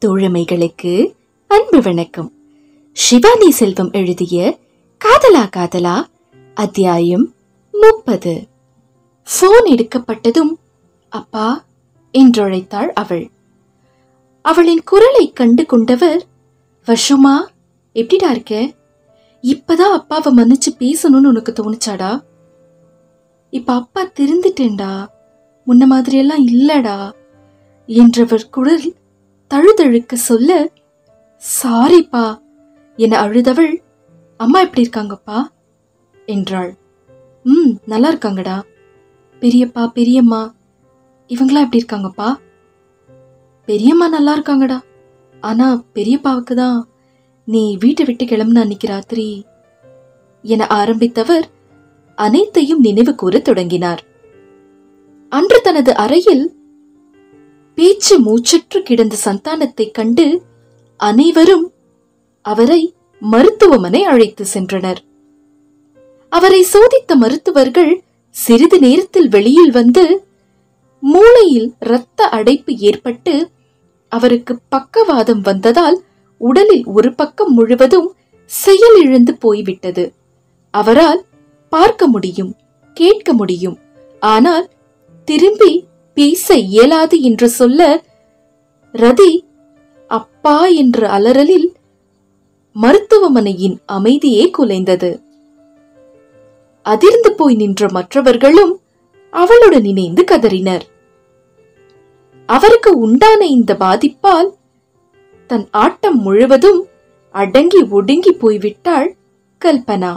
தோழமைகளுக்கு அன்பு வணக்கம் சிவானி செல்வம் எழுதிய காதலா காதலா அத்தியாயம் முப்பது போன் எடுக்கப்பட்டதும் அப்பா என்றழைத்தாள் அவள் அவளின் குரலை கண்டு கொண்டவர் வஷுமா எப்படிடா இருக்க இப்பதான் அப்பாவை மன்னிச்சு பேசணும்னு உனக்கு தோணுச்சாடா இப்ப அப்பா திருந்துட்டேன்டா முன்ன மாதிரியெல்லாம் இல்லடா என்றவர் குரல் தழுதழுக்க சொல்ல சாரிப்பா என அழுதவள் அம்மா எப்படி இருக்காங்கப்பா என்றாள் ம் நல்லா இருக்காங்கடா பெரியப்பா பெரியம்மா இவங்களாம் எப்படி இருக்காங்கப்பா பெரியம்மா நல்லா இருக்காங்கடா ஆனா பெரியப்பாவுக்கு தான் நீ வீட்டை விட்டு கிளம்புன அன்னைக்கு ராத்திரி என ஆரம்பித்தவர் அனைத்தையும் நினைவு கூறத் தொடங்கினார் அன்று தனது அறையில் பேச்சு மூச்சற்று கிடந்த சந்தானத்தைக் கண்டு அனைவரும் அவரை மருத்துவமனை அழைத்து சென்றனர் அவரை சோதித்த மருத்துவர்கள் சிறிது நேரத்தில் வெளியில் வந்து மூளையில் இரத்த அடைப்பு ஏற்பட்டு அவருக்கு பக்கவாதம் வந்ததால் உடலில் ஒரு பக்கம் முழுவதும் செயலிழந்து போய்விட்டது அவரால் பார்க்க முடியும் கேட்க முடியும் ஆனால் திரும்பி பேச இயலாது என்று சொல்ல ரதி அப்பா என்ற அலறலில் மருத்துவமனையின் அமைதியே குலைந்தது அதிர்ந்து போய் நின்ற மற்றவர்களும் அவளுடன் இணைந்து கதறினர் அவருக்கு உண்டான இந்த பாதிப்பால் தன் ஆட்டம் முழுவதும் அடங்கி ஒடுங்கி போய்விட்டாள் கல்பனா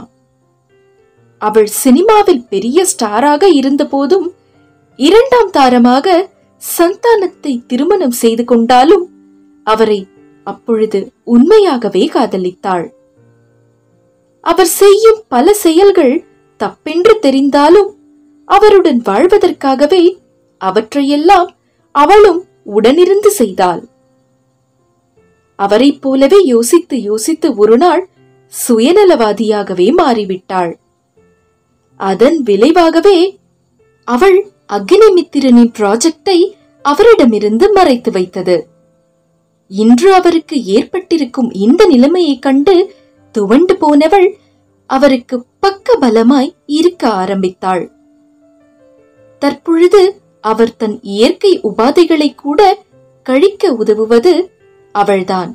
அவள் சினிமாவில் பெரிய ஸ்டாராக இருந்த போதும் இரண்டாம் தாரமாக சந்தானத்தை திருமணம் செய்து கொண்டாலும் அவரை அப்பொழுது உண்மையாகவே காதலித்தாள் அவர் செய்யும் பல செயல்கள் தப்பென்று தெரிந்தாலும் அவருடன் வாழ்வதற்காகவே அவற்றையெல்லாம் அவளும் உடனிருந்து செய்தாள் அவரைப் போலவே யோசித்து யோசித்து ஒரு நாள் சுயநலவாதியாகவே மாறிவிட்டாள் அதன் விளைவாகவே அவள் அக்னிமித்திரனின் ப்ராஜெக்டை அவரிடமிருந்து மறைத்து வைத்தது இன்று அவருக்கு ஏற்பட்டிருக்கும் இந்த நிலைமையைக் கண்டு துவண்டு போனவள் அவருக்கு பக்க பலமாய் இருக்க ஆரம்பித்தாள் தற்பொழுது அவர் தன் இயற்கை உபாதைகளை கூட கழிக்க உதவுவது அவள்தான்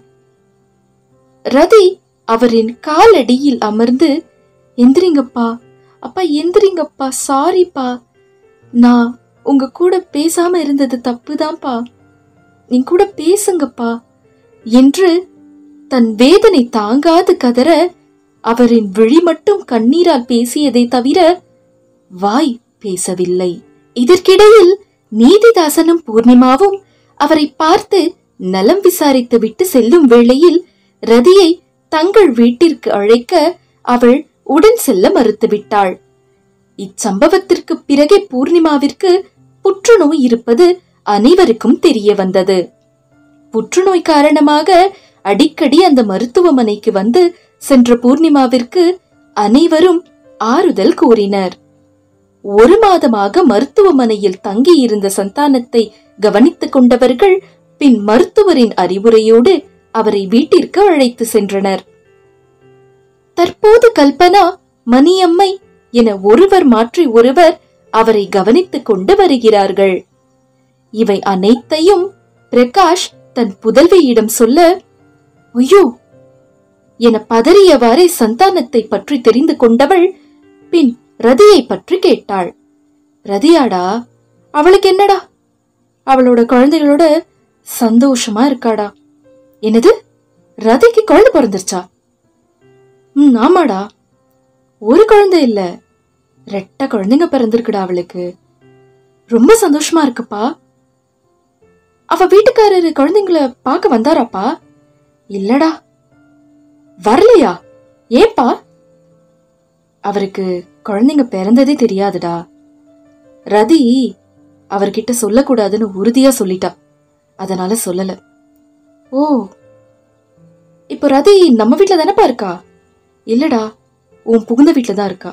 ரதி அவரின் காலடியில் அமர்ந்து எந்திரிங்கப்பா அப்பா எந்திரிங்கப்பா சாரிப்பா நான் உங்க கூட பேசாம இருந்தது தப்புதான்ப்பா நீ கூட பேசுங்கப்பா என்று தன் வேதனை தாங்காது கதற அவரின் விழி மட்டும் கண்ணீரால் பேசியதை தவிர வாய் பேசவில்லை இதற்கிடையில் நீதிதாசனும் பூர்ணிமாவும் அவரை பார்த்து நலம் விசாரித்து விட்டு செல்லும் வேளையில் ரதியை தங்கள் வீட்டிற்கு அழைக்க அவள் உடன் செல்ல மறுத்துவிட்டாள் இச்சம்பவத்திற்கு பிறகே பூர்ணிமாவிற்கு புற்றுநோய் இருப்பது அனைவருக்கும் தெரிய வந்தது புற்றுநோய் காரணமாக அடிக்கடி அந்த மருத்துவமனைக்கு வந்து சென்ற பூர்ணிமாவிற்கு அனைவரும் ஆறுதல் கூறினர் ஒரு மாதமாக மருத்துவமனையில் தங்கியிருந்த சந்தானத்தை கவனித்துக் கொண்டவர்கள் பின் மருத்துவரின் அறிவுரையோடு அவரை வீட்டிற்கு அழைத்து சென்றனர் தற்போது கல்பனா மணியம்மை என ஒருவர் மாற்றி ஒருவர் அவரை கவனித்துக் கொண்டு வருகிறார்கள் இவை அனைத்தையும் பிரகாஷ் தன் புதல்வியிடம் சொல்ல ஐயோ என பதறியவாறே சந்தானத்தை பற்றி தெரிந்து கொண்டவள் பின் ரதியை பற்றி கேட்டாள் ரதியாடா அவளுக்கு என்னடா அவளோட குழந்தைகளோட சந்தோஷமா இருக்காடா என்னது ரதிக்கு குழந்தை பிறந்துருச்சா ம் ஆமாடா ஒரு குழந்தை இல்ல ரெட்ட குழந்தைங்க பிறந்திருக்குடா அவளுக்கு ரொம்ப சந்தோஷமா இருக்குப்பா அவ வீட்டுக்காரரு குழந்தைங்கள பார்க்க வந்தாராப்பா இல்லடா வரலையா ஏப்பா அவருக்கு குழந்தைங்க பிறந்ததே தெரியாதுடா ரதி அவர்கிட்ட சொல்லக்கூடாதுன்னு உறுதியா சொல்லிட்டா அதனால சொல்லல ஓ இப்போ ரதி நம்ம வீட்ல தானப்பா இருக்கா இல்லடா உன் புகுந்த வீட்ல தான் இருக்கா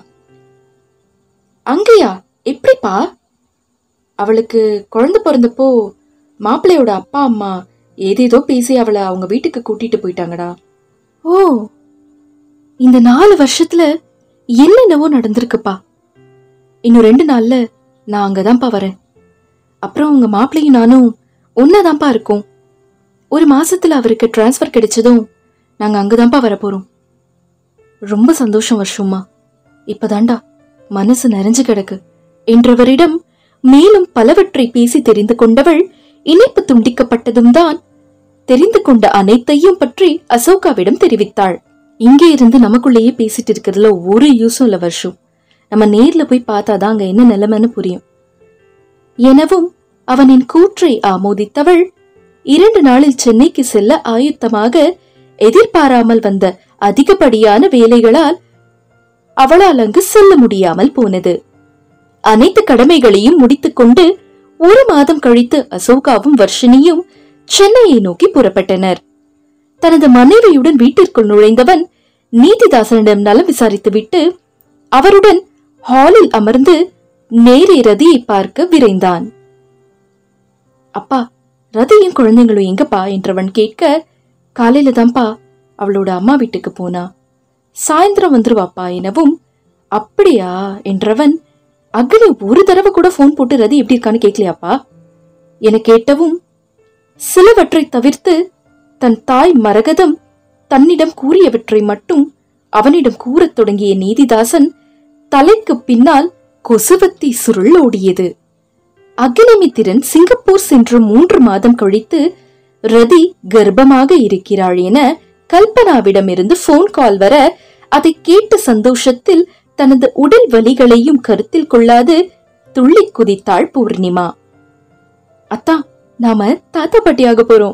அங்கேயா எப்படிப்பா அவளுக்கு குழந்தை பிறந்தப்போ மாப்பிள்ளையோட அப்பா அம்மா ஏதேதோ பேசி அவளை அவங்க வீட்டுக்கு கூட்டிட்டு போயிட்டாங்கடா ஓ இந்த நாலு வருஷத்துல என்னென்னவோ நடந்திருக்குப்பா இன்னும் ரெண்டு நாள்ல நான் அங்கதான்ப்பா வரேன் அப்புறம் உங்க மாப்பிள்ளையும் நானும் ஒன்னாதான்ப்பா இருக்கோம் ஒரு மாசத்துல அவருக்கு டிரான்ஸ்ஃபர் கிடைச்சதும் நாங்க அங்கதான்ப்பா வர போறோம் ரொம்ப சந்தோஷம் வருஷம்மா இப்பதான்டா மனசு நிறைஞ்சு கிடக்கு என்றவரிடம் மேலும் பலவற்றை பேசி தெரிந்து கொண்டவள் இணைப்பு துண்டிக்கப்பட்டதும் தான் தெரிந்து கொண்ட அனைத்தையும் பற்றி அசோகாவிடம் தெரிவித்தாள் இங்கே இருந்து நமக்குள்ளேயே பேசிட்டு இருக்கிறதுல ஒரு யூஸும் இல்ல வருஷம் நம்ம நேர்ல போய் பார்த்தாதான் அங்க என்ன நிலைமைன்னு புரியும் எனவும் அவனின் கூற்றை ஆமோதித்தவள் இரண்டு நாளில் சென்னைக்கு செல்ல ஆயுத்தமாக எதிர்பாராமல் வந்த அதிகப்படியான வேலைகளால் அவளால் அங்கு செல்ல முடியாமல் போனது அனைத்து கடமைகளையும் முடித்துக்கொண்டு ஒரு மாதம் கழித்து அசோகாவும் வர்ஷினியும் சென்னையை நோக்கி புறப்பட்டனர் தனது மனைவியுடன் வீட்டிற்குள் நுழைந்தவன் நீதிதாசனிடம் நலம் விசாரித்துவிட்டு அவருடன் ஹாலில் அமர்ந்து நேரே ரதியை பார்க்க விரைந்தான் அப்பா ரதியும் குழந்தைங்களும் எங்கப்பா என்றவன் கேட்க காலையில தான்ப்பா அவளோட அம்மா வீட்டுக்கு போனா சாயந்தரம் வந்துருவாப்பா எனவும் அப்படியா என்றவன் அக்னி ஒரு தடவை கூட ஃபோன் போட்டு ரதி எப்படி இருக்கான்னு கேட்கலையாப்பா என கேட்டவும் சிலவற்றை தவிர்த்து தன் தாய் மரகதம் தன்னிடம் கூறியவற்றை மட்டும் அவனிடம் கூறத் தொடங்கிய நீதிதாசன் தலைக்கு பின்னால் கொசுவத்தி சுருள் ஓடியது அக்னிமித்திரன் சிங்கப்பூர் சென்று மூன்று மாதம் கழித்து ரதி கர்ப்பமாக இருக்கிறாள் என கல்பனாவிடமிருந்து போன் கால் வர அதை கேட்ட சந்தோஷத்தில் தனது உடல் வலிகளையும் கருத்தில் கொள்ளாது துள்ளி குதித்தாள் பூர்ணிமா அத்தா நாம தாத்தா பாட்டியாக போறோம்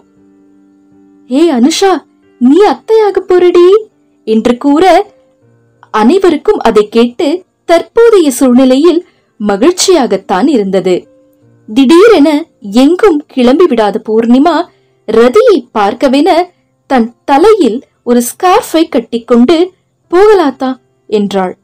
ஏய் அனுஷா நீ அத்தையாக போறடி என்று கூற அனைவருக்கும் அதை கேட்டு தற்போதைய சூழ்நிலையில் மகிழ்ச்சியாகத்தான் இருந்தது திடீரென எங்கும் கிளம்பி விடாத பூர்ணிமா ரதியை பார்க்கவென தன் தலையில் ஒரு ஸ்கார்ஃபை கட்டிக்கொண்டு போகலாத்தா என்றாள்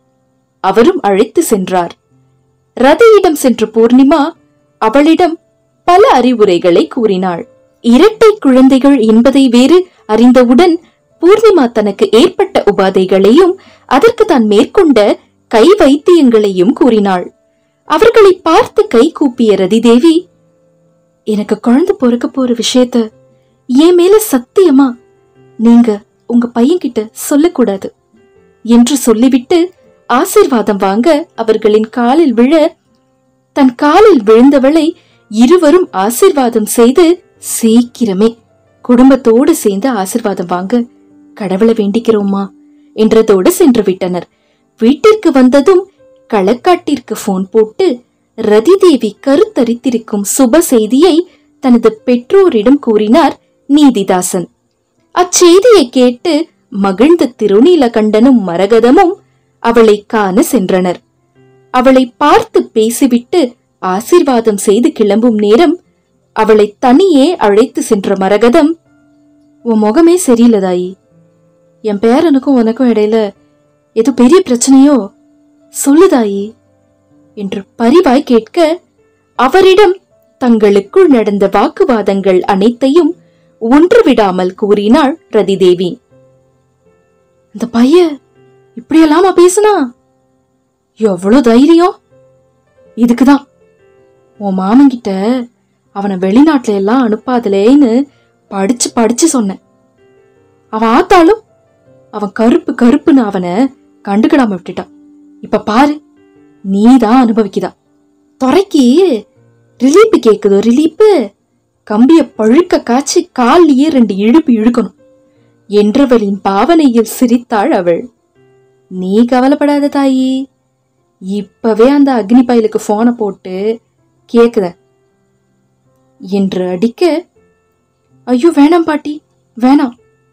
அவரும் அழைத்து சென்றார் ரதியிடம் சென்ற பூர்ணிமா அவளிடம் பல அறிவுரைகளை கூறினாள் இரட்டை குழந்தைகள் என்பதை வேறு அறிந்தவுடன் பூர்ணிமா தனக்கு ஏற்பட்ட உபாதைகளையும் அதற்கு தான் மேற்கொண்ட கை வைத்தியங்களையும் கூறினாள் அவர்களை பார்த்து கை கூப்பிய ரதிதேவி எனக்கு குழந்தை பிறக்க போற விஷயத்த என் மேல சத்தியமா நீங்க உங்க பையன்கிட்ட சொல்லக்கூடாது என்று சொல்லிவிட்டு ஆசீர்வாதம் வாங்க அவர்களின் காலில் விழ தன் காலில் விழுந்தவளை இருவரும் ஆசீர்வாதம் செய்து சீக்கிரமே குடும்பத்தோடு சேர்ந்து ஆசீர்வாதம் வாங்க கடவுளை வேண்டிக்கிறோமா என்றதோடு சென்று விட்டனர் வீட்டிற்கு வந்ததும் களக்காட்டிற்கு போன் போட்டு ரதி தேவி கருத்தரித்திருக்கும் சுப செய்தியை தனது பெற்றோரிடம் கூறினார் நீதிதாசன் அச்செய்தியை கேட்டு மகிழ்ந்த திருநீலகண்டனும் மரகதமும் அவளை காண சென்றனர் அவளை பார்த்து பேசிவிட்டு ஆசீர்வாதம் செய்து கிளம்பும் நேரம் அவளை தனியே அழைத்து சென்ற மரகதம் உன் முகமே சரியில்லை தாயி என் பேரனுக்கும் உனக்கும் இடையில ஏதோ பெரிய பிரச்சனையோ சொல்லுதாயி என்று பரிவாய் கேட்க அவரிடம் தங்களுக்குள் நடந்த வாக்குவாதங்கள் அனைத்தையும் ஒன்று விடாமல் கூறினாள் ரதிதேவி அந்த பையன் இப்படியெல்லாமா பேசுனா எவ்வளவு தைரியம் இதுக்குதான் உன் மாமன்கிட்ட அவனை வெளிநாட்டுல எல்லாம் அனுப்பாதலேன்னு படிச்சு படிச்சு சொன்னேன் அவன் ஆத்தாலும் அவன் கருப்பு கருப்புன்னு அவனை கண்டுக்கிடாம விட்டுட்டான் இப்ப பாரு நீதான் அனுபவிக்குதா துறைக்கு ரிலீப்பு கேக்குதோ ரிலீப்பு கம்பிய பழுக்க காய்ச்சி கால்லயே ரெண்டு இழுப்பு இழுக்கணும் என்றவளின் பாவனையில் சிரித்தாள் அவள் நீ கவலைப்படாத தாயி இப்பவே அந்த அக்னி பயலுக்கு போனை போட்டு கேக்குத என்று அடிக்க ஐயோ வேணாம் பாட்டி வேணாம்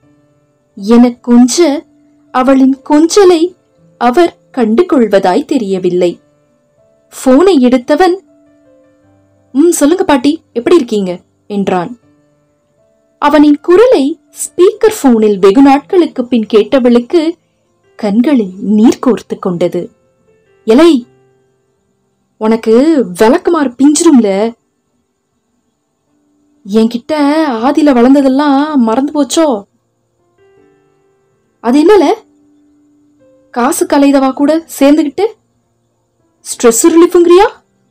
என கொஞ்ச அவளின் கொஞ்சலை அவர் கண்டு கொள்வதாய் தெரியவில்லை போனை எடுத்தவன் ம் சொல்லுங்க பாட்டி எப்படி இருக்கீங்க என்றான் அவனின் குரலை ஸ்பீக்கர் போனில் வெகு நாட்களுக்கு பின் கேட்டவளுக்கு கண்களில் நீர் கோர்த்து கொண்டது எலை உனக்கு விளக்குமாறு பிஞ்சிரும்ல என்கிட்ட ஆதியில வளர்ந்ததெல்லாம் மறந்து போச்சோ அது என்னல காசு கலைதவா கூட சேர்ந்துகிட்டு ஸ்ட்ரெஸ் ரிலீஃபுங்கிறியா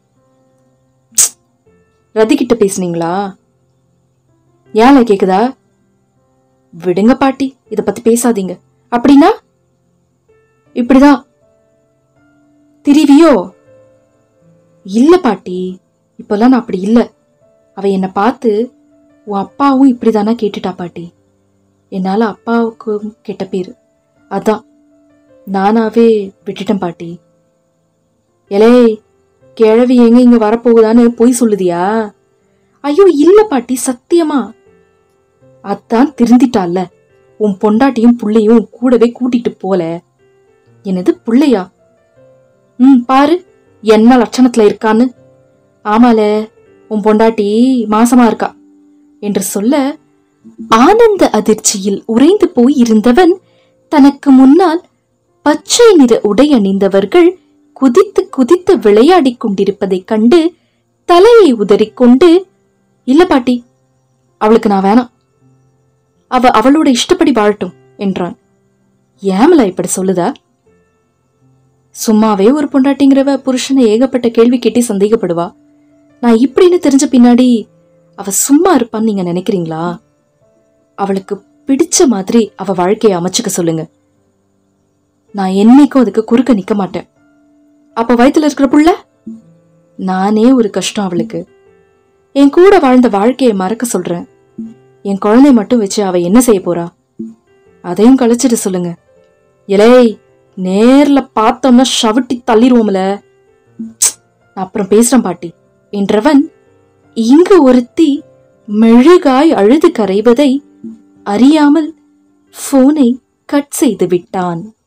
ரதி கிட்ட பேசுனீங்களா ஏன்ல கேக்குதா விடுங்க பாட்டி இத பத்தி பேசாதீங்க அப்படின்னா இப்படிதான் திரிவியோ இல்ல பாட்டி இப்பெல்லாம் நான் அப்படி இல்ல அவ என்னை பார்த்து உன் அப்பாவும் இப்படிதானா கேட்டுட்டா பாட்டி என்னால அப்பாவுக்கும் கெட்ட பேர் அதான் நானாவே விட்டுட்டேன் பாட்டி எலே கிழவி எங்க இங்க வரப்போகுதான்னு பொய் சொல்லுதியா ஐயோ இல்ல பாட்டி சத்தியமா அதான் திருந்திட்டால உன் பொண்டாட்டியும் புள்ளையும் உன் கூடவே கூட்டிட்டு போல என்னது புள்ளையா ம் பாரு என்ன லட்சணத்துல இருக்கான்னு ஆமால உன் பொண்டாட்டி மாசமா இருக்கா என்று சொல்ல ஆனந்த அதிர்ச்சியில் உறைந்து போய் இருந்தவன் தனக்கு முன்னால் பச்சை நிற உடை அணிந்தவர்கள் குதித்து குதித்து விளையாடிக் கொண்டிருப்பதைக் கண்டு தலையை உதறிக்கொண்டு இல்ல பாட்டி அவளுக்கு நான் வேணாம் அவ அவளோட இஷ்டப்படி வாழட்டும் என்றான் ஏமலா இப்படி சொல்லுதா சும்மாவே ஒரு பொண்டாட்டிங்கிறவ புருஷனை ஏகப்பட்ட கேள்வி கேட்டி சந்தேகப்படுவா நான் இப்படின்னு தெரிஞ்ச பின்னாடி அவ சும்மா இருப்பான்னு நீங்க நினைக்கிறீங்களா அவளுக்கு பிடிச்ச மாதிரி அவ வாழ்க்கையை அமைச்சுக்க சொல்லுங்க நான் என்னைக்கும் அதுக்கு குறுக்க நிக்க மாட்டேன் அப்ப வயித்துல இருக்கிற புள்ள நானே ஒரு கஷ்டம் அவளுக்கு என் கூட வாழ்ந்த வாழ்க்கையை மறக்க சொல்றேன் என் குழந்தை மட்டும் வச்சு அவ என்ன செய்ய போறா அதையும் கழிச்சிட்டு சொல்லுங்க இலை நேர்ல பார்த்தோம்னா ஷவிட்டி தள்ளிருவோம்ல ப்ச், நான் அப்புறம் பேசுறேன் பாட்டி என்றவன் இங்கு ஒருத்தி மெழுகாய் அழுது கரைவதை அறியாமல் போனை கட் செய்து விட்டான்